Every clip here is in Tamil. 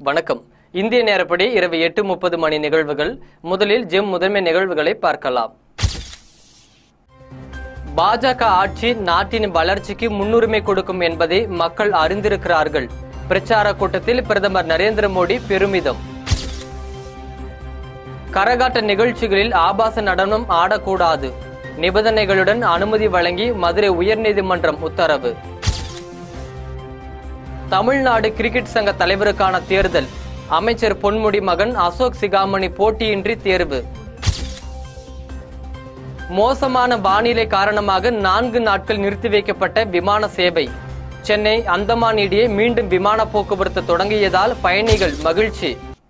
வணக்கம் இந்திய நேரப்படி இரவு எட்டு முப்பது மணி நிகழ்வுகள் முதலில் ஜிம் முதன்மை நிகழ்வுகளை பார்க்கலாம் பாஜக ஆட்சி நாட்டின் வளர்ச்சிக்கு முன்னுரிமை கொடுக்கும் என்பதை மக்கள் அறிந்திருக்கிறார்கள் பிரச்சார கூட்டத்தில் பிரதமர் நரேந்திர மோடி பெருமிதம் கரகாட்ட நிகழ்ச்சிகளில் ஆபாச நடனம் ஆடக்கூடாது நிபந்தனைகளுடன் அனுமதி வழங்கி மதுரை உயர்நீதிமன்றம் உத்தரவு தமிழ்நாடு கிரிக்கெட் சங்க தலைவருக்கான தேர்தல் அமைச்சர் பொன்முடி மகன் அசோக் சிகாமணி போட்டியின்றி தேர்வு மோசமான வானிலை காரணமாக நான்கு நாட்கள் நிறுத்தி வைக்கப்பட்ட விமான சேவை சென்னை அந்தமான் இடையே மீண்டும் விமான போக்குவரத்து தொடங்கியதால் பயணிகள் மகிழ்ச்சி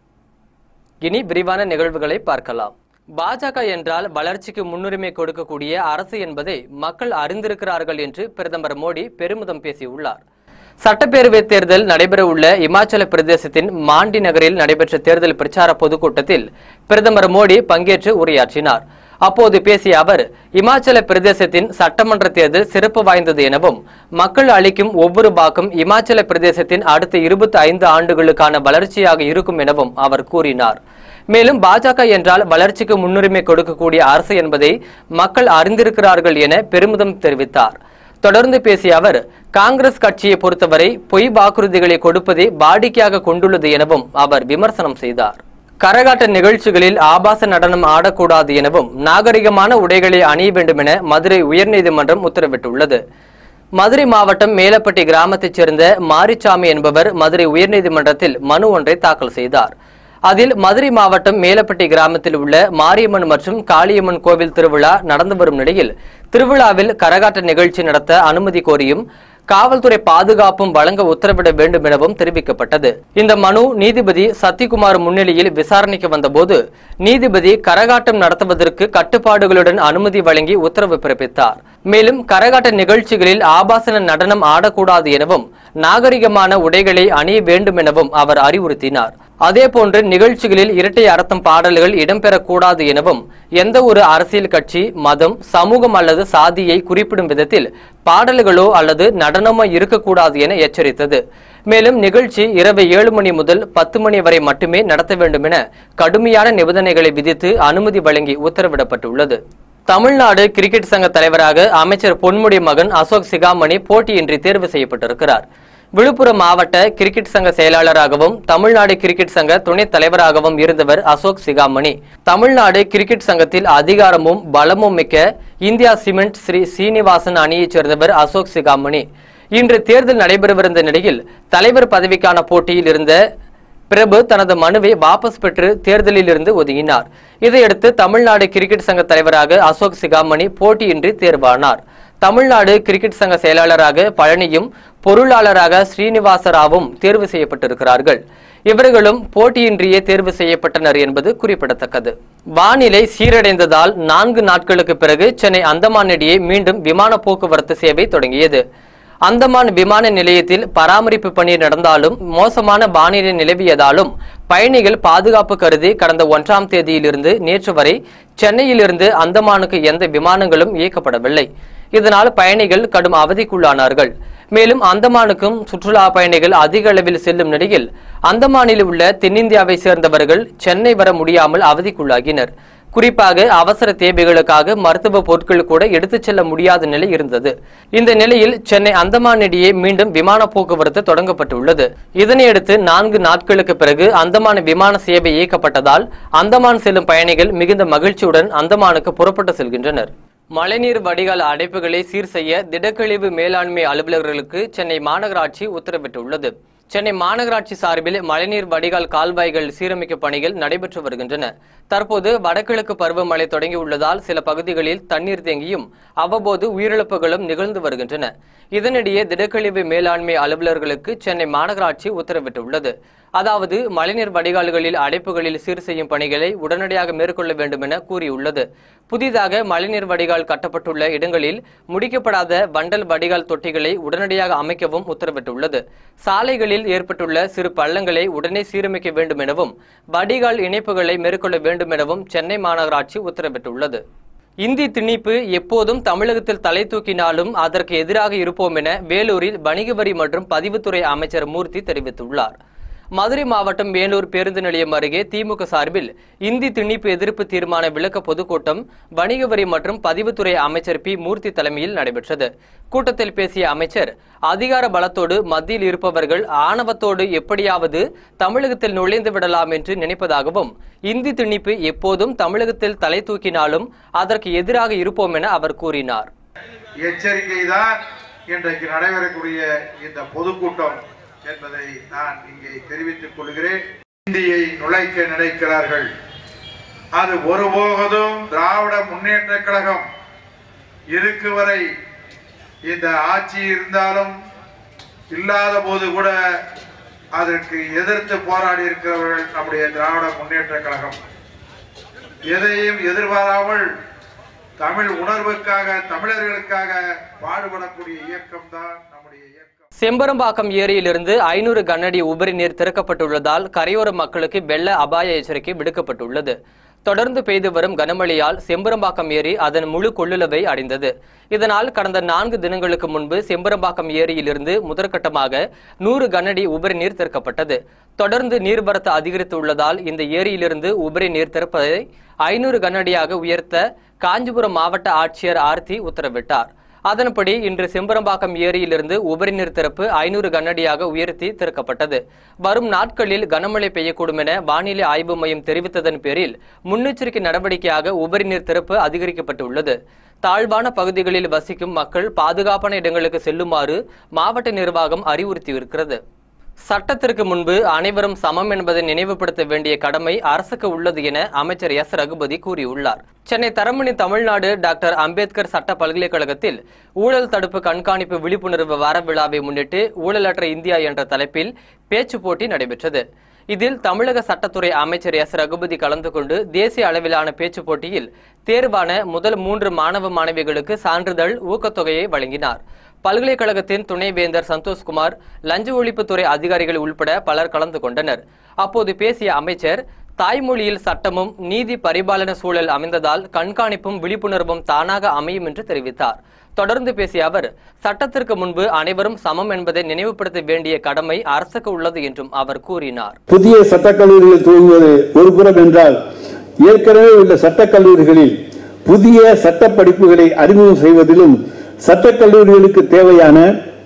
இனி விரிவான நிகழ்வுகளை பார்க்கலாம் பாஜக என்றால் வளர்ச்சிக்கு முன்னுரிமை கொடுக்கக்கூடிய அரசு என்பதை மக்கள் அறிந்திருக்கிறார்கள் என்று பிரதமர் மோடி பெருமிதம் பேசியுள்ளார் சட்டப்பேரவை தேர்தல் நடைபெறவுள்ள இமாச்சல பிரதேசத்தின் மாண்டி நகரில் நடைபெற்ற தேர்தல் பிரச்சார பொதுக்கூட்டத்தில் பிரதமர் மோடி பங்கேற்று உரையாற்றினார் அப்போது பேசிய அவர் இமாச்சல பிரதேசத்தின் சட்டமன்ற தேர்தல் சிறப்பு வாய்ந்தது எனவும் மக்கள் அளிக்கும் ஒவ்வொரு வாக்கும் இமாச்சல பிரதேசத்தின் அடுத்த இருபத்தி ஐந்து ஆண்டுகளுக்கான வளர்ச்சியாக இருக்கும் எனவும் அவர் கூறினார் மேலும் பாஜக என்றால் வளர்ச்சிக்கு முன்னுரிமை கொடுக்கக்கூடிய அரசு என்பதை மக்கள் அறிந்திருக்கிறார்கள் என பெருமிதம் தெரிவித்தார் தொடர்ந்து பேசிய அவர் காங்கிரஸ் கட்சியை பொறுத்தவரை பொய் வாக்குறுதிகளை கொடுப்பதை வாடிக்கையாக கொண்டுள்ளது எனவும் அவர் விமர்சனம் செய்தார் கரகாட்ட நிகழ்ச்சிகளில் ஆபாச நடனம் ஆடக்கூடாது எனவும் நாகரிகமான உடைகளை அணிய வேண்டும் என மதுரை உயர்நீதிமன்றம் உத்தரவிட்டுள்ளது மதுரை மாவட்டம் மேலப்பட்டி கிராமத்தைச் சேர்ந்த மாரிச்சாமி என்பவர் மதுரை உயர்நீதிமன்றத்தில் மனு ஒன்றை தாக்கல் செய்தார் அதில் மதுரை மாவட்டம் மேலப்பட்டி கிராமத்தில் உள்ள மாரியம்மன் மற்றும் காளியம்மன் கோவில் திருவிழா நடந்து வரும் நிலையில் திருவிழாவில் கரகாட்ட நிகழ்ச்சி நடத்த அனுமதி கோரியும் காவல்துறை பாதுகாப்பும் வழங்க உத்தரவிட வேண்டும் எனவும் தெரிவிக்கப்பட்டது இந்த மனு நீதிபதி சத்யகுமார் முன்னிலையில் விசாரணைக்கு வந்தபோது நீதிபதி கரகாட்டம் நடத்துவதற்கு கட்டுப்பாடுகளுடன் அனுமதி வழங்கி உத்தரவு பிறப்பித்தார் மேலும் கரகாட்ட நிகழ்ச்சிகளில் ஆபாசன நடனம் ஆடக்கூடாது எனவும் நாகரிகமான உடைகளை அணிய வேண்டும் எனவும் அவர் அறிவுறுத்தினார் அதேபோன்று நிகழ்ச்சிகளில் இரட்டை அர்த்தம் பாடல்கள் இடம்பெறக்கூடாது எனவும் எந்த ஒரு அரசியல் கட்சி மதம் சமூகம் அல்லது சாதியை குறிப்பிடும் விதத்தில் பாடல்களோ அல்லது நடனமோ இருக்கக்கூடாது என எச்சரித்தது மேலும் நிகழ்ச்சி இரவு ஏழு மணி முதல் பத்து மணி வரை மட்டுமே நடத்த வேண்டும் என கடுமையான நிபந்தனைகளை விதித்து அனுமதி வழங்கி உத்தரவிடப்பட்டுள்ளது தமிழ்நாடு கிரிக்கெட் சங்க தலைவராக அமைச்சர் பொன்முடி மகன் அசோக் சிகாமணி போட்டியின்றி தேர்வு செய்யப்பட்டிருக்கிறார் விழுப்புரம் மாவட்ட கிரிக்கெட் சங்க செயலாளராகவும் தமிழ்நாடு கிரிக்கெட் சங்க துணைத் தலைவராகவும் இருந்தவர் அசோக் சிகாமணி தமிழ்நாடு கிரிக்கெட் சங்கத்தில் அதிகாரமும் பலமும் மிக்க இந்தியா சிமெண்ட் ஸ்ரீ சீனிவாசன் அணியைச் சேர்ந்தவர் அசோக் சிகாமணி இன்று தேர்தல் நடைபெறவிருந்த நிலையில் தலைவர் பதவிக்கான போட்டியில் இருந்த பிரபு தனது மனுவை வாபஸ் பெற்று தேர்தலில் இருந்து ஒதுங்கினார் இதையடுத்து தமிழ்நாடு கிரிக்கெட் சங்க தலைவராக அசோக் சிகாமணி போட்டியின்றி தேர்வானார் தமிழ்நாடு கிரிக்கெட் சங்க செயலாளராக பழனியும் பொருளாளராக ஸ்ரீனிவாசராவும் தேர்வு செய்யப்பட்டிருக்கிறார்கள் இவர்களும் போட்டியின்றியே தேர்வு செய்யப்பட்டனர் என்பது குறிப்பிடத்தக்கது வானிலை சீரடைந்ததால் நான்கு நாட்களுக்கு பிறகு சென்னை அந்தமான் இடையே மீண்டும் விமான போக்குவரத்து சேவை தொடங்கியது அந்தமான் விமான நிலையத்தில் பராமரிப்பு பணி நடந்தாலும் மோசமான வானிலை நிலவியதாலும் பயணிகள் பாதுகாப்பு கருதி கடந்த ஒன்றாம் தேதியிலிருந்து நேற்று வரை சென்னையிலிருந்து அந்தமானுக்கு எந்த விமானங்களும் இயக்கப்படவில்லை இதனால் பயணிகள் கடும் அவதிக்குள்ளானார்கள் மேலும் அந்தமானுக்கும் சுற்றுலா பயணிகள் அதிக அளவில் செல்லும் நிலையில் அந்தமானில் உள்ள தென்னிந்தியாவை சேர்ந்தவர்கள் சென்னை வர முடியாமல் அவதிக்குள்ளாகினர் குறிப்பாக அவசர தேவைகளுக்காக மருத்துவ பொருட்கள் கூட எடுத்துச் செல்ல முடியாத நிலை இருந்தது இந்த நிலையில் சென்னை அந்தமான் இடையே மீண்டும் விமான போக்குவரத்து தொடங்கப்பட்டுள்ளது இதனையடுத்து நான்கு நாட்களுக்கு பிறகு அந்தமான் விமான சேவை இயக்கப்பட்டதால் அந்தமான் செல்லும் பயணிகள் மிகுந்த மகிழ்ச்சியுடன் அந்தமானுக்கு புறப்பட்டு செல்கின்றனர் மழைநீர் வடிகால் அடைப்புகளை சீர் செய்ய திடக்கழிவு மேலாண்மை அலுவலர்களுக்கு சென்னை மாநகராட்சி உத்தரவிட்டுள்ளது சென்னை மாநகராட்சி சார்பில் மழைநீர் வடிகால் கால்வாய்கள் சீரமைக்கும் பணிகள் நடைபெற்று வருகின்றன தற்போது வடகிழக்கு பருவமழை தொடங்கியுள்ளதால் சில பகுதிகளில் தண்ணீர் தேங்கியும் அவ்வப்போது உயிரிழப்புகளும் நிகழ்ந்து வருகின்றன இதனிடையே திடக்கழிவு மேலாண்மை அலுவலர்களுக்கு சென்னை மாநகராட்சி உத்தரவிட்டுள்ளது அதாவது மழைநீர் வடிகால்களில் அடைப்புகளில் சீர் செய்யும் பணிகளை உடனடியாக மேற்கொள்ள வேண்டும் என கூறியுள்ளது புதிதாக மழைநீர் வடிகால் கட்டப்பட்டுள்ள இடங்களில் முடிக்கப்படாத வண்டல் வடிகால் தொட்டிகளை உடனடியாக அமைக்கவும் உத்தரவிட்டுள்ளது சாலைகளில் ஏற்பட்டுள்ள சிறு பள்ளங்களை உடனே சீரமைக்க வேண்டும் எனவும் வடிகால் இணைப்புகளை மேற்கொள்ள வேண்டும் எனவும் சென்னை மாநகராட்சி உத்தரவிட்டுள்ளது இந்தி திணிப்பு எப்போதும் தமிழகத்தில் தலை தூக்கினாலும் அதற்கு எதிராக இருப்போம் என வேலூரில் வணிக வரி மற்றும் பதிவுத்துறை அமைச்சர் மூர்த்தி தெரிவித்துள்ளார் மதுரை மாவட்டம் மேலூர் பேருந்து நிலையம் அருகே திமுக சார்பில் இந்தி திணிப்பு எதிர்ப்பு தீர்மான விளக்க பொதுக்கூட்டம் வணிக வரி மற்றும் பதிவுத்துறை அமைச்சர் பி மூர்த்தி தலைமையில் நடைபெற்றது கூட்டத்தில் பேசிய அமைச்சர் அதிகார பலத்தோடு மத்தியில் இருப்பவர்கள் ஆணவத்தோடு எப்படியாவது தமிழகத்தில் நுழைந்து விடலாம் என்று நினைப்பதாகவும் இந்தி திணிப்பு எப்போதும் தமிழகத்தில் தலை தூக்கினாலும் அதற்கு எதிராக இருப்போம் என அவர் கூறினார் எச்சரிக்கை தான் இன்றைக்கு நடைபெறக்கூடிய இந்த பொதுக்கூட்டம் என்பதை நான் இங்கே தெரிவித்துக் கொள்கிறேன் இந்தியை நுழைக்க நினைக்கிறார்கள் அது ஒருபோதும் திராவிட முன்னேற்ற கழகம் இருக்கு வரை இந்த ஆட்சி இருந்தாலும் இல்லாத போது கூட அதற்கு எதிர்த்து போராடி இருக்கிறவர்கள் நம்முடைய திராவிட முன்னேற்ற கழகம் எதையும் எதிர்பாராமல் தமிழ் உணர்வுக்காக தமிழர்களுக்காக பாடுபடக்கூடிய இயக்கம் தான் நம்முடைய இயக்கம் செம்பரம்பாக்கம் ஏரியிலிருந்து ஐநூறு கனஅடி உபரி நீர் திறக்கப்பட்டுள்ளதால் கரையோர மக்களுக்கு வெள்ள அபாய எச்சரிக்கை விடுக்கப்பட்டுள்ளது தொடர்ந்து பெய்து வரும் கனமழையால் செம்பரம்பாக்கம் ஏரி அதன் முழு கொள்ளளவை அடைந்தது இதனால் கடந்த நான்கு தினங்களுக்கு முன்பு செம்பரம்பாக்கம் ஏரியிலிருந்து முதற்கட்டமாக நூறு கனஅடி உபரி நீர் திறக்கப்பட்டது தொடர்ந்து நீர்வரத்து அதிகரித்துள்ளதால் இந்த ஏரியிலிருந்து உபரி நீர் திறப்பதை ஐநூறு கனஅடியாக உயர்த்த காஞ்சிபுரம் மாவட்ட ஆட்சியர் ஆர்த்தி உத்தரவிட்டார் அதன்படி இன்று செம்பரம்பாக்கம் ஏரியிலிருந்து உபரி நீர் திறப்பு ஐநூறு கனஅடியாக உயர்த்தி திறக்கப்பட்டது வரும் நாட்களில் கனமழை பெய்யக்கூடும் என வானிலை ஆய்வு மையம் தெரிவித்ததன் பேரில் முன்னெச்சரிக்கை நடவடிக்கையாக உபரி நீர் திறப்பு அதிகரிக்கப்பட்டுள்ளது தாழ்வான பகுதிகளில் வசிக்கும் மக்கள் பாதுகாப்பான இடங்களுக்கு செல்லுமாறு மாவட்ட நிர்வாகம் அறிவுறுத்தியிருக்கிறது சட்டத்திற்கு முன்பு அனைவரும் சமம் என்பதை நினைவுபடுத்த வேண்டிய கடமை அரசுக்கு உள்ளது என அமைச்சர் எஸ் ரகுபதி கூறியுள்ளார் சென்னை தரமணி தமிழ்நாடு டாக்டர் அம்பேத்கர் சட்ட பல்கலைக்கழகத்தில் ஊழல் தடுப்பு கண்காணிப்பு விழிப்புணர்வு வார விழாவை முன்னிட்டு ஊழலற்ற இந்தியா என்ற தலைப்பில் பேச்சு போட்டி நடைபெற்றது இதில் தமிழக சட்டத்துறை அமைச்சர் எஸ் ரகுபதி கலந்து கொண்டு தேசிய அளவிலான பேச்சு போட்டியில் தேர்வான முதல் மூன்று மாணவ மாணவிகளுக்கு சான்றிதழ் ஊக்கத்தொகையை வழங்கினார் பல்கலைக்கழகத்தின் துணைவேந்தர் சந்தோஷ்குமார் லஞ்ச ஒழிப்புத்துறை அதிகாரிகள் உள்பட பலர் கலந்து கொண்டனர் அப்போது பேசிய அமைச்சர் தாய்மொழியில் சட்டமும் நீதி பரிபாலன சூழல் அமைந்ததால் கண்காணிப்பும் விழிப்புணர்வும் தானாக அமையும் என்று தெரிவித்தார் தொடர்ந்து பேசிய அவர் சட்டத்திற்கு முன்பு அனைவரும் சமம் என்பதை நினைவுபடுத்த வேண்டிய கடமை அரசுக்கு உள்ளது என்றும் அவர் கூறினார் புதிய சட்டக்கல்லூரிகள் துவங்குவது ஒரு புறம் என்றால் ஏற்கனவே உள்ள சட்டக்கல்லூரிகளில் புதிய சட்ட படிப்புகளை அறிமுகம் செய்வதிலும் சட்டக்கல்லூரிகளுக்கு தேவையான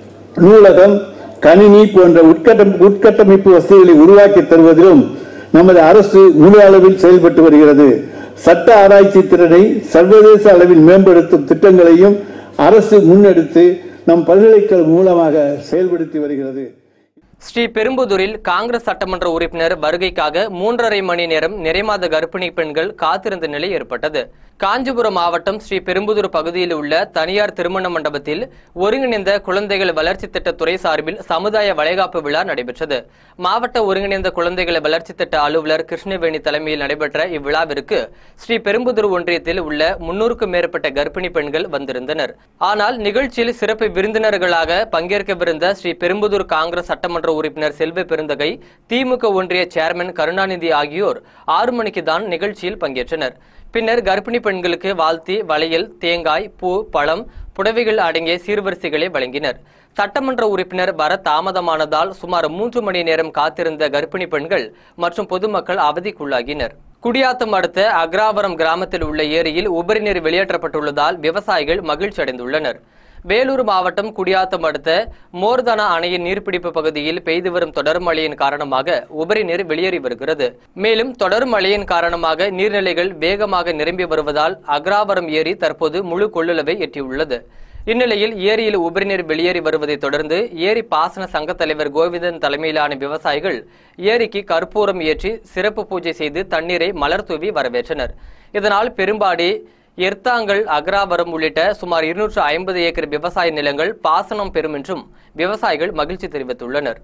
நூலகம் கணினி போன்ற உட்கட்டம் உட்கட்டமைப்பு வசதிகளை உருவாக்கி தருவதிலும் நமது அரசு முழு அளவில் செயல்பட்டு வருகிறது சட்ட ஆராய்ச்சி திறனை சர்வதேச அளவில் மேம்படுத்தும் திட்டங்களையும் அரசு முன்னெடுத்து நம் பல்கலைக்கழகம் மூலமாக செயல்படுத்தி வருகிறது ஸ்ரீ பெரும்புதூரில் காங்கிரஸ் சட்டமன்ற உறுப்பினர் வருகைக்காக மூன்றரை மணி நேரம் நிறைமாத கர்ப்பிணி பெண்கள் காத்திருந்த நிலை ஏற்பட்டது காஞ்சிபுரம் மாவட்டம் ஸ்ரீ பெரும்புதூர் பகுதியில் உள்ள தனியார் திருமண மண்டபத்தில் ஒருங்கிணைந்த குழந்தைகள் வளர்ச்சி திட்டத்துறை சார்பில் சமுதாய வளைகாப்பு விழா நடைபெற்றது மாவட்ட ஒருங்கிணைந்த குழந்தைகள் வளர்ச்சி திட்ட அலுவலர் கிருஷ்ணவேணி தலைமையில் நடைபெற்ற இவ்விழாவிற்கு ஸ்ரீ பெரும்புதூர் ஒன்றியத்தில் உள்ள முன்னூறுக்கும் மேற்பட்ட கர்ப்பிணி பெண்கள் வந்திருந்தனர் ஆனால் நிகழ்ச்சியில் சிறப்பு விருந்தினர்களாக பங்கேற்கவிருந்த ஸ்ரீ பெரும்புதூர் காங்கிரஸ் சட்டமன்ற உறுப்பினர் செல்வ பெருந்தகை திமுக ஒன்றிய சேர்மன் கருணாநிதி ஆகியோர் ஆறு மணிக்கு தான் நிகழ்ச்சியில் பங்கேற்றனர் பின்னர் கர்ப்பிணி பெண்களுக்கு வாழ்த்தி வளையல் தேங்காய் பூ பழம் புடவைகள் அடங்கிய சீர்வரிசைகளை வழங்கினர் சட்டமன்ற உறுப்பினர் வர தாமதமானதால் சுமார் மூன்று மணி நேரம் காத்திருந்த கர்ப்பிணி பெண்கள் மற்றும் பொதுமக்கள் அவதிக்குள்ளாகினர் குடியாத்தம் அடுத்த அக்ராவரம் கிராமத்தில் உள்ள ஏரியில் உபரி நீர் வெளியேற்றப்பட்டுள்ளதால் விவசாயிகள் மகிழ்ச்சி அடைந்துள்ளனர் வேலூர் மாவட்டம் குடியாத்தம் அடுத்த மோர்தானா அணையின் நீர்பிடிப்பு பகுதியில் பெய்து வரும் தொடர் மழையின் காரணமாக உபரி நீர் வெளியேறி வருகிறது மேலும் தொடர் மழையின் காரணமாக நீர்நிலைகள் வேகமாக நிரம்பி வருவதால் அக்ராவரம் ஏரி தற்போது முழு கொள்ளளவை எட்டியுள்ளது இந்நிலையில் ஏரியில் உபரிநீர் வெளியேறி வருவதை தொடர்ந்து ஏரி பாசன சங்க தலைவர் கோவிந்தன் தலைமையிலான விவசாயிகள் ஏரிக்கு கற்பூரம் ஏற்றி சிறப்பு பூஜை செய்து தண்ணீரை மலர் தூவி வரவேற்றனர் இதனால் பெரும்பாடி எர்த்தாங்கல் அக்ராவரம் உள்ளிட்ட சுமார் இருநூற்று ஐம்பது ஏக்கர் விவசாய நிலங்கள் பாசனம் பெறும் என்றும் விவசாயிகள் மகிழ்ச்சி தெரிவித்துள்ளனர்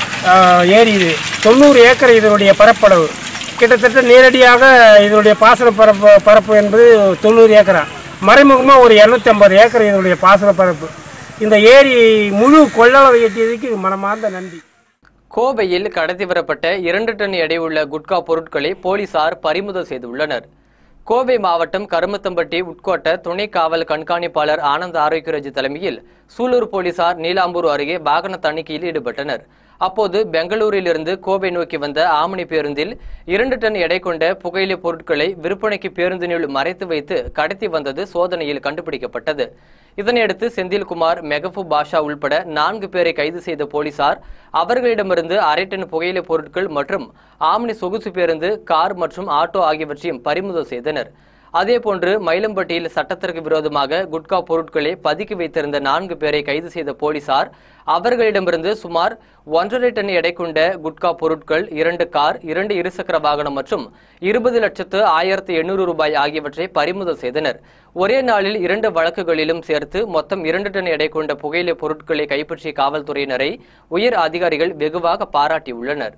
ஆஹ் ஏரி இது தொண்ணூறு ஏக்கர் இதனுடைய பரப்பளவு கிட்டத்தட்ட நேரடியாக இதனுடைய பாசன பரப்பு பரப்பு என்பது தொண்ணூறு ஏக்கரா மறைமுகமாக ஒரு இரநூத்தி ஐம்பது ஏக்கர் இதனுடைய பாசன பரப்பு இந்த ஏரி முழு கொள்ளளவை எட்டியதுக்கு மனமார்ந்த நன்றி கோவையில் கடத்தி வரப்பட்ட இரண்டு டன் எடையுள்ள குட்கா பொருட்களை போலீசார் பறிமுதல் செய்துள்ளனர் கோவை மாவட்டம் கருமத்தம்பட்டி உட்கோட்ட துணை காவல் கண்காணிப்பாளர் ஆனந்த் ஆரோக்கியராஜ் தலைமையில் சூலூர் போலீசார் நீலாம்பூர் அருகே வாகன தணிக்கையில் ஈடுபட்டனர் அப்போது பெங்களூரிலிருந்து கோவை நோக்கி வந்த ஆமணி பேருந்தில் இரண்டு டன் எடை கொண்ட புகையிலை பொருட்களை விற்பனைக்கு பேருந்தினுள் மறைத்து வைத்து கடத்தி வந்தது சோதனையில் கண்டுபிடிக்கப்பட்டது இதனையடுத்து செந்தில்குமார் மெகபு பாஷா உள்பட நான்கு பேரை கைது செய்த போலீசார் அவர்களிடமிருந்து அரை டன் புகையிலை பொருட்கள் மற்றும் ஆம்னி சொகுசு பேருந்து கார் மற்றும் ஆட்டோ ஆகியவற்றையும் பறிமுதல் செய்தனர் அதேபோன்று மயிலம்பட்டியில் சட்டத்திற்கு விரோதமாக குட்கா பொருட்களை பதுக்கி வைத்திருந்த நான்கு பேரை கைது செய்த போலீசார் அவர்களிடமிருந்து சுமார் ஒன்றரை டன் எடை கொண்ட குட்கா பொருட்கள் இரண்டு கார் இரண்டு இருசக்கர வாகனம் மற்றும் இருபது லட்சத்து ஆயிரத்து எண்ணூறு ரூபாய் ஆகியவற்றை பறிமுதல் செய்தனர் ஒரே நாளில் இரண்டு வழக்குகளிலும் சேர்த்து மொத்தம் இரண்டு டன் எடை கொண்ட புகையிலை பொருட்களை கைப்பற்றிய காவல்துறையினரை உயர் அதிகாரிகள் வெகுவாக பாராட்டியுள்ளனர்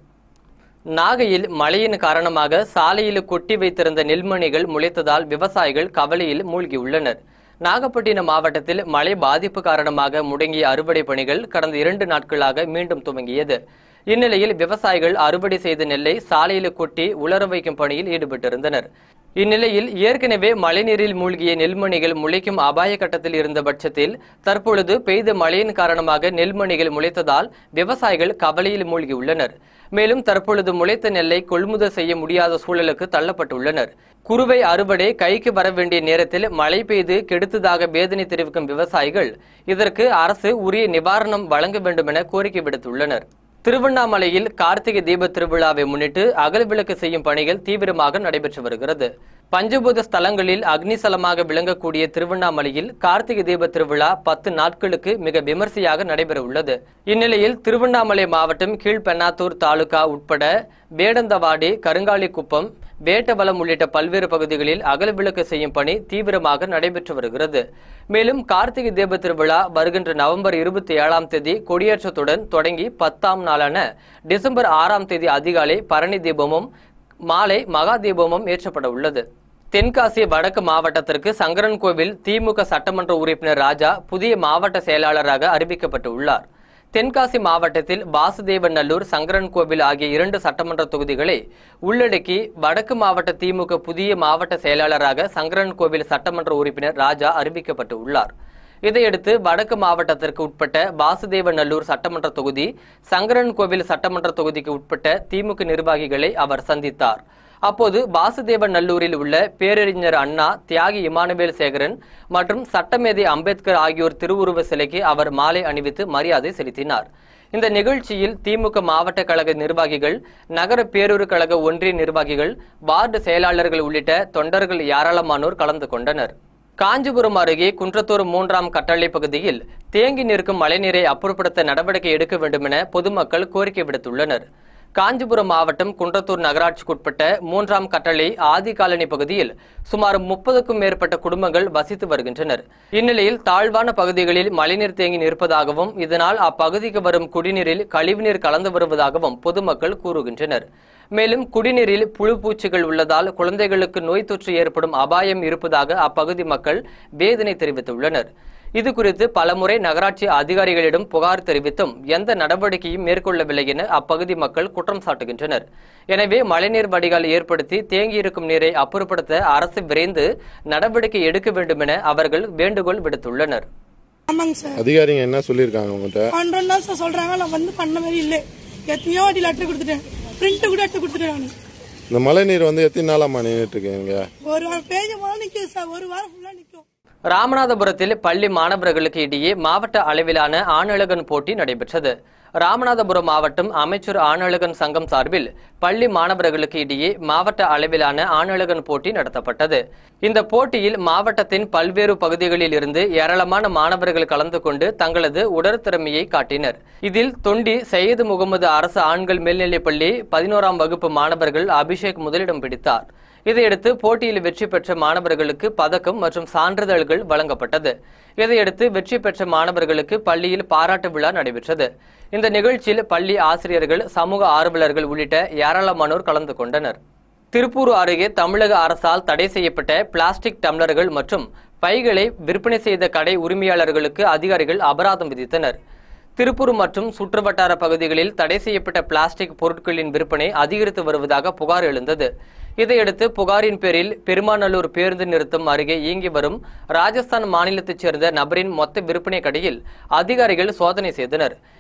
நாகையில் மழையின் காரணமாக சாலையில் கொட்டி வைத்திருந்த நெல்மணிகள் முளைத்ததால் விவசாயிகள் கவலையில் மூழ்கியுள்ளனர் நாகப்பட்டினம் மாவட்டத்தில் மழை பாதிப்பு காரணமாக முடங்கிய அறுவடை பணிகள் கடந்த இரண்டு நாட்களாக மீண்டும் துவங்கியது இந்நிலையில் விவசாயிகள் அறுவடை செய்த நெல்லை சாலையில் கொட்டி உலர வைக்கும் பணியில் ஈடுபட்டிருந்தனர் இந்நிலையில் ஏற்கனவே மழைநீரில் மூழ்கிய நெல்மணிகள் முளைக்கும் அபாய கட்டத்தில் இருந்த பட்சத்தில் தற்பொழுது பெய்த மழையின் காரணமாக நெல்மணிகள் முளைத்ததால் விவசாயிகள் கவலையில் மூழ்கியுள்ளனர் மேலும் தற்பொழுது முளைத்த நெல்லை கொள்முதல் செய்ய முடியாத சூழலுக்கு தள்ளப்பட்டுள்ளனர் குறுவை அறுவடை கைக்கு வர வேண்டிய நேரத்தில் மழை பெய்து கெடுத்ததாக வேதனை தெரிவிக்கும் விவசாயிகள் இதற்கு அரசு உரிய நிவாரணம் வழங்க வேண்டும் என கோரிக்கை விடுத்துள்ளனர் திருவண்ணாமலையில் கார்த்திகை தீப திருவிழாவை முன்னிட்டு அகல் விளக்கு செய்யும் பணிகள் தீவிரமாக நடைபெற்று வருகிறது பஞ்சபூத ஸ்தலங்களில் அக்னிசலமாக விளங்கக்கூடிய திருவண்ணாமலையில் கார்த்திகை தீப திருவிழா பத்து நாட்களுக்கு மிக விமர்சையாக நடைபெற உள்ளது இந்நிலையில் திருவண்ணாமலை மாவட்டம் கீழ்பெண்ணாத்தூர் தாலுகா உட்பட வேடந்தவாடி கருங்காலிக்குப்பம் வேட்டவலம் உள்ளிட்ட பல்வேறு பகுதிகளில் அகல் விளக்கு செய்யும் பணி தீவிரமாக நடைபெற்று வருகிறது மேலும் கார்த்திகை தீப திருவிழா வருகின்ற நவம்பர் இருபத்தி ஏழாம் தேதி கொடியேற்றத்துடன் தொடங்கி பத்தாம் நாளான டிசம்பர் ஆறாம் தேதி அதிகாலை பரணி தீபமும் மாலை மகா தீபமும் ஏற்றப்பட உள்ளது தென்காசி வடக்கு மாவட்டத்திற்கு சங்கரன் கோவில் திமுக சட்டமன்ற உறுப்பினர் ராஜா புதிய மாவட்ட செயலாளராக அறிவிக்கப்பட்டு உள்ளார் தென்காசி மாவட்டத்தில் வாசுதேவநல்லூர் சங்கரன் கோவில் ஆகிய இரண்டு சட்டமன்ற தொகுதிகளை உள்ளடக்கி வடக்கு மாவட்ட திமுக புதிய மாவட்ட செயலாளராக சங்கரன் கோவில் சட்டமன்ற உறுப்பினர் ராஜா அறிவிக்கப்பட்டு உள்ளார் இதையடுத்து வடக்கு மாவட்டத்திற்கு உட்பட்ட வாசுதேவநல்லூர் சட்டமன்ற தொகுதி சங்கரன் கோவில் சட்டமன்ற தொகுதிக்கு உட்பட்ட திமுக நிர்வாகிகளை அவர் சந்தித்தார் அப்போது வாசுதேவன் நல்லூரில் உள்ள பேரறிஞர் அண்ணா தியாகி இமானுவேல் சேகரன் மற்றும் சட்டமேதை அம்பேத்கர் ஆகியோர் திருவுருவ சிலைக்கு அவர் மாலை அணிவித்து மரியாதை செலுத்தினார் இந்த நிகழ்ச்சியில் திமுக மாவட்ட கழக நிர்வாகிகள் நகர பேரூர் கழக ஒன்றிய நிர்வாகிகள் வார்டு செயலாளர்கள் உள்ளிட்ட தொண்டர்கள் ஏராளமானோர் கலந்து கொண்டனர் காஞ்சிபுரம் அருகே குன்றத்தூர் மூன்றாம் கட்டளை பகுதியில் தேங்கி நிற்கும் மழைநீரை அப்புறப்படுத்த நடவடிக்கை எடுக்க வேண்டும் என பொதுமக்கள் கோரிக்கை விடுத்துள்ளனர் காஞ்சிபுரம் மாவட்டம் குன்றத்தூர் நகராட்சிக்குட்பட்ட மூன்றாம் கட்டளை ஆதி காலனி பகுதியில் சுமார் முப்பதுக்கும் மேற்பட்ட குடும்பங்கள் வசித்து வருகின்றனர் இந்நிலையில் தாழ்வான பகுதிகளில் மழைநீர் தேங்கி நிற்பதாகவும் இதனால் அப்பகுதிக்கு வரும் குடிநீரில் கழிவுநீர் கலந்து வருவதாகவும் பொதுமக்கள் கூறுகின்றனர் மேலும் குடிநீரில் புழு பூச்சிகள் உள்ளதால் குழந்தைகளுக்கு நோய் தொற்று ஏற்படும் அபாயம் இருப்பதாக அப்பகுதி மக்கள் வேதனை தெரிவித்துள்ளனர் இது குறித்து பலமுறை நகராட்சி அதிகாரிகளிடம் புகார் தெரிவித்தும் எந்த நடவடிக்கையும் மேற்கொள்ளவில்லை என அப்பகுதி மக்கள் குற்றம் சாட்டுகின்றனர் எனவே மழைநீர் வடிகால் ஏற்படுத்தி தேங்கியிருக்கும் நீரை அப்புறப்படுத்த அரசு விரைந்து நடவடிக்கை எடுக்க வேண்டும் என அவர்கள் வேண்டுகோள் விடுத்துள்ளனர் ஆமாங்க சார் அதிகாரிங்க என்ன சொல்லியிருக்காங்க உங்கள்கிட்ட பண்றேன்னு தான் சார் சொல்றாங்க நான் வந்து பண்ணவே இல்லை எத்தனையோ வாட்டி லெட்டர் கொடுத்துட்டேன் பிரிண்ட் கூட எடுத்து கொடுத்துட்டேன் நான் இந்த மழை நீர் வந்து எத்தனை நாளாம்மா நின்றுட்டு இருக்கீங்க ஒரு வாரம் பேஜ் போல நிற்கும் சார் ஒரு வாரம் ஃபுல்லா நிற்கும் ராமநாதபுரத்தில் பள்ளி மாணவர்களுக்கு இடையே மாவட்ட அளவிலான ஆணழகன் போட்டி நடைபெற்றது ராமநாதபுரம் மாவட்டம் அமைச்சர் ஆணழகன் சங்கம் சார்பில் பள்ளி மாணவர்களுக்கு இடையே மாவட்ட அளவிலான ஆணழகன் போட்டி நடத்தப்பட்டது இந்த போட்டியில் மாவட்டத்தின் பல்வேறு பகுதிகளில் இருந்து ஏராளமான மாணவர்கள் கலந்து கொண்டு தங்களது உடற்திறமையை காட்டினர் இதில் தொண்டி சையது முகமது அரசு ஆண்கள் மேல்நிலைப்பள்ளி பதினோராம் வகுப்பு மாணவர்கள் அபிஷேக் முதலிடம் பிடித்தார் இதையடுத்து போட்டியில் வெற்றி பெற்ற மாணவர்களுக்கு பதக்கம் மற்றும் சான்றிதழ்கள் வழங்கப்பட்டது இதையடுத்து வெற்றி பெற்ற மாணவர்களுக்கு பள்ளியில் பாராட்டு விழா நடைபெற்றது இந்த நிகழ்ச்சியில் பள்ளி ஆசிரியர்கள் சமூக ஆர்வலர்கள் உள்ளிட்ட ஏராளமானோர் கலந்து கொண்டனர் திருப்பூர் அருகே தமிழக அரசால் தடை செய்யப்பட்ட பிளாஸ்டிக் டம்ளர்கள் மற்றும் பைகளை விற்பனை செய்த கடை உரிமையாளர்களுக்கு அதிகாரிகள் அபராதம் விதித்தனர் திருப்பூர் மற்றும் சுற்றுவட்டார பகுதிகளில் தடை செய்யப்பட்ட பிளாஸ்டிக் பொருட்களின் விற்பனை அதிகரித்து வருவதாக புகார் எழுந்தது இதையடுத்து புகாரின் பேரில் பெருமாநல்லூர் பேருந்து நிறுத்தம் அருகே இயங்கி வரும் ராஜஸ்தான் மாநிலத்தைச் சேர்ந்த நபரின் மொத்த விற்பனை கடையில் அதிகாரிகள் சோதனை செய்தனர்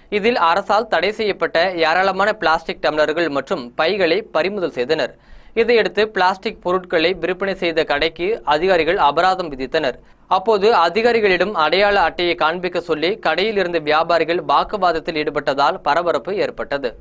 இதில் அரசால் தடை செய்யப்பட்ட ஏராளமான பிளாஸ்டிக் டம்ளர்கள் மற்றும் பைகளை பறிமுதல் செய்தனர் இதையடுத்து பிளாஸ்டிக் பொருட்களை விற்பனை செய்த கடைக்கு அதிகாரிகள் அபராதம் விதித்தனர் அப்போது அதிகாரிகளிடம் அடையாள அட்டையை காண்பிக்க சொல்லி கடையில் இருந்த வியாபாரிகள் வாக்குவாதத்தில் ஈடுபட்டதால் பரபரப்பு ஏற்பட்டது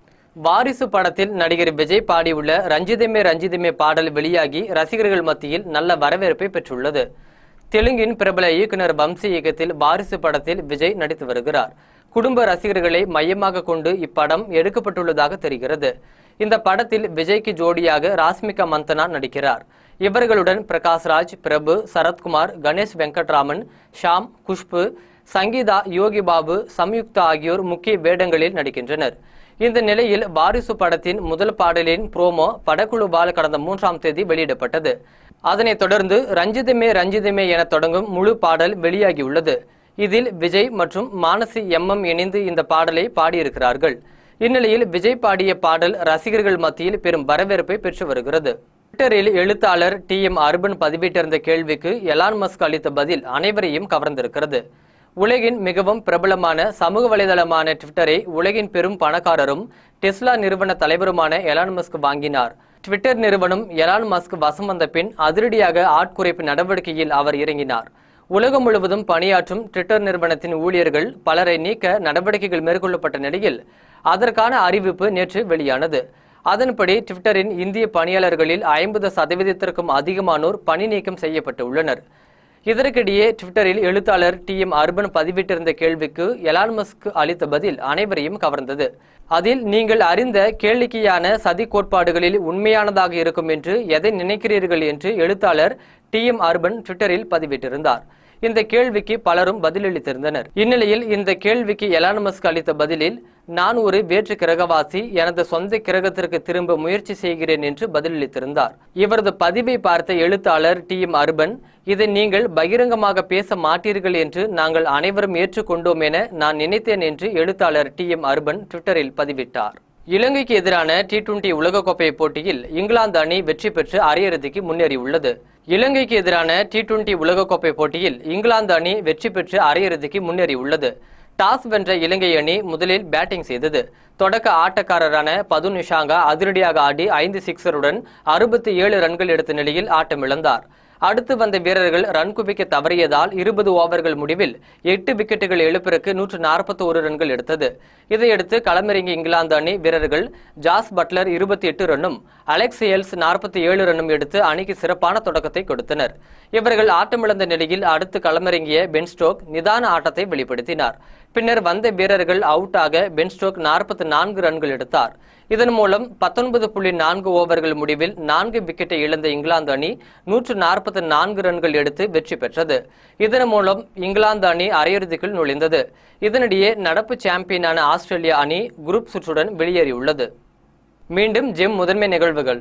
வாரிசு படத்தில் நடிகர் விஜய் பாடியுள்ள ரஞ்சிதமே ரஞ்சிதமே பாடல் வெளியாகி ரசிகர்கள் மத்தியில் நல்ல வரவேற்பை பெற்றுள்ளது தெலுங்கின் பிரபல இயக்குனர் வம்சி இயக்கத்தில் வாரிசு படத்தில் விஜய் நடித்து வருகிறார் குடும்ப ரசிகர்களை மையமாக கொண்டு இப்படம் எடுக்கப்பட்டுள்ளதாக தெரிகிறது இந்த படத்தில் விஜய்க்கு ஜோடியாக ராஸ்மிகா மந்தனா நடிக்கிறார் இவர்களுடன் பிரகாஷ்ராஜ் பிரபு சரத்குமார் கணேஷ் வெங்கட்ராமன் ஷாம் குஷ்பு சங்கீதா யோகி பாபு சம்யுக்தா ஆகியோர் முக்கிய வேடங்களில் நடிக்கின்றனர் இந்த நிலையில் வாரிசு படத்தின் முதல் பாடலின் புரோமோ படக்குழுவால் கடந்த மூன்றாம் தேதி வெளியிடப்பட்டது அதனைத் தொடர்ந்து ரஞ்சிதமே ரஞ்சிதமே என தொடங்கும் முழு பாடல் வெளியாகியுள்ளது இதில் விஜய் மற்றும் மானசி எம்எம் இணைந்து இந்த பாடலை பாடியிருக்கிறார்கள் இந்நிலையில் விஜய் பாடிய பாடல் ரசிகர்கள் மத்தியில் பெரும் வரவேற்பை பெற்று வருகிறது ட்விட்டரில் எழுத்தாளர் டி எம் அர்பன் பதிவிட்டிருந்த கேள்விக்கு எலான் மஸ்க் அளித்த பதில் அனைவரையும் கவர்ந்திருக்கிறது உலகின் மிகவும் பிரபலமான சமூக வலைதளமான ட்விட்டரை உலகின் பெரும் பணக்காரரும் டெஸ்லா நிறுவன தலைவருமான எலான் மஸ்க் வாங்கினார் ட்விட்டர் நிறுவனம் எலான் மஸ்க் வசம் வந்த பின் அதிரடியாக ஆட்குறைப்பு நடவடிக்கையில் அவர் இறங்கினார் உலகம் முழுவதும் பணியாற்றும் ட்விட்டர் நிறுவனத்தின் ஊழியர்கள் பலரை நீக்க நடவடிக்கைகள் மேற்கொள்ளப்பட்ட நிலையில் அதற்கான அறிவிப்பு நேற்று வெளியானது அதன்படி ட்விட்டரின் இந்திய பணியாளர்களில் ஐம்பது சதவீதத்திற்கும் அதிகமானோர் பணி நீக்கம் செய்யப்பட்டு உள்ளனர் இதற்கிடையே ட்விட்டரில் எழுத்தாளர் டி எம் அர்பன் பதிவிட்டிருந்த கேள்விக்கு எலான் மஸ்க் அளித்த பதில் அனைவரையும் கவர்ந்தது அதில் நீங்கள் அறிந்த கேளிக்கையான சதி கோட்பாடுகளில் உண்மையானதாக இருக்கும் என்று எதை நினைக்கிறீர்கள் என்று எழுத்தாளர் டி எம் அர்பன் ட்விட்டரில் பதிவிட்டிருந்தார் இந்த கேள்விக்கு பலரும் பதிலளித்திருந்தனர் இந்நிலையில் இந்த கேள்விக்கு எலான் மஸ்க் அளித்த பதிலில் நான் ஒரு வேற்று கிரகவாசி எனது சொந்த கிரகத்திற்கு திரும்ப முயற்சி செய்கிறேன் என்று பதிலளித்திருந்தார் இவரது பதிவை பார்த்த எழுத்தாளர் டி எம் அர்பன் இதை நீங்கள் பகிரங்கமாக பேச மாட்டீர்கள் என்று நாங்கள் அனைவரும் ஏற்றுக்கொண்டோம் என நான் நினைத்தேன் என்று எழுத்தாளர் டி எம் அர்பன் ட்விட்டரில் பதிவிட்டார் இலங்கைக்கு எதிரான டி டுவெண்டி உலகக்கோப்பை போட்டியில் இங்கிலாந்து அணி வெற்றி பெற்று அரையிறுதிக்கு முன்னேறியுள்ளது இலங்கைக்கு எதிரான டி டுவெண்டி உலகக்கோப்பை போட்டியில் இங்கிலாந்து அணி வெற்றி பெற்று அரையிறுதிக்கு முன்னேறியுள்ளது டாஸ் வென்ற இலங்கை அணி முதலில் பேட்டிங் செய்தது தொடக்க ஆட்டக்காரரான பது நிஷாங்கா அதிரடியாக ஆடி ஐந்து சிக்ஸருடன் அறுபத்தி ஏழு ரன்கள் எடுத்த நிலையில் ஆட்டமிழந்தார் அடுத்து வந்த வீரர்கள் ரன் குவிக்க தவறியதால் இருபது ஓவர்கள் முடிவில் எட்டு விக்கெட்டுகள் இழப்பிற்கு நூற்று நாற்பத்தி ஒரு ரன்கள் எடுத்தது இதையடுத்து களமிறங்கிய இங்கிலாந்து அணி வீரர்கள் ஜாஸ் பட்லர் இருபத்தி எட்டு ரன்னும் அலெக்ஸ் எல்ஸ் நாற்பத்தி ஏழு ரன்னும் எடுத்து அணிக்கு சிறப்பான தொடக்கத்தை கொடுத்தனர் இவர்கள் ஆட்டமிழந்த நிலையில் அடுத்து களமிறங்கிய பென் ஸ்டோக் நிதான ஆட்டத்தை வெளிப்படுத்தினார் பின்னர் வந்த வீரர்கள் அவுட் ஆக பென் ஸ்டோக் நாற்பத்தி நான்கு ரன்கள் எடுத்தார் இதன் மூலம் பத்தொன்பது புள்ளி நான்கு ஓவர்கள் முடிவில் நான்கு விக்கெட்டை இழந்த இங்கிலாந்து அணி நூற்று நாற்பத்தி நான்கு ரன்கள் எடுத்து வெற்றி பெற்றது இதன் மூலம் இங்கிலாந்து அணி அரையிறுதிக்குள் நுழைந்தது இதனிடையே நடப்பு சாம்பியனான ஆஸ்திரேலியா அணி குரூப் சுற்றுடன் வெளியேறியுள்ளது மீண்டும் ஜிம் முதன்மை நிகழ்வுகள்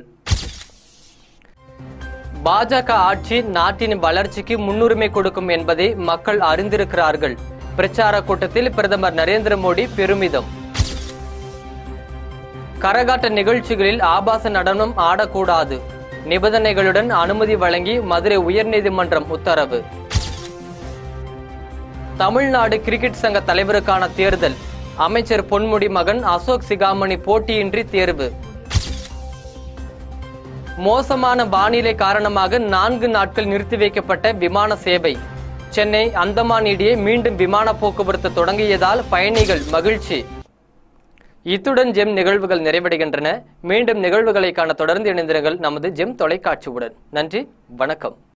பாஜக ஆட்சி நாட்டின் வளர்ச்சிக்கு முன்னுரிமை கொடுக்கும் என்பதை மக்கள் அறிந்திருக்கிறார்கள் பிரச்சார கூட்டத்தில் பிரதமர் நரேந்திர மோடி பெருமிதம் கரகாட்ட நிகழ்ச்சிகளில் ஆபாச நடனம் ஆடக்கூடாது நிபந்தனைகளுடன் அனுமதி வழங்கி மதுரை உயர்நீதிமன்றம் உத்தரவு தமிழ்நாடு கிரிக்கெட் சங்க தலைவருக்கான தேர்தல் அமைச்சர் பொன்முடி மகன் அசோக் சிகாமணி போட்டியின்றி தேர்வு மோசமான வானிலை காரணமாக நான்கு நாட்கள் நிறுத்தி வைக்கப்பட்ட விமான சேவை சென்னை அந்தமான் இடையே மீண்டும் விமான போக்குவரத்து தொடங்கியதால் பயணிகள் மகிழ்ச்சி இத்துடன் ஜெம் நிகழ்வுகள் நிறைவடைகின்றன மீண்டும் நிகழ்வுகளை காண தொடர்ந்து இணைந்திருங்கள் நமது ஜெம் தொலைக்காட்சியுடன் நன்றி வணக்கம்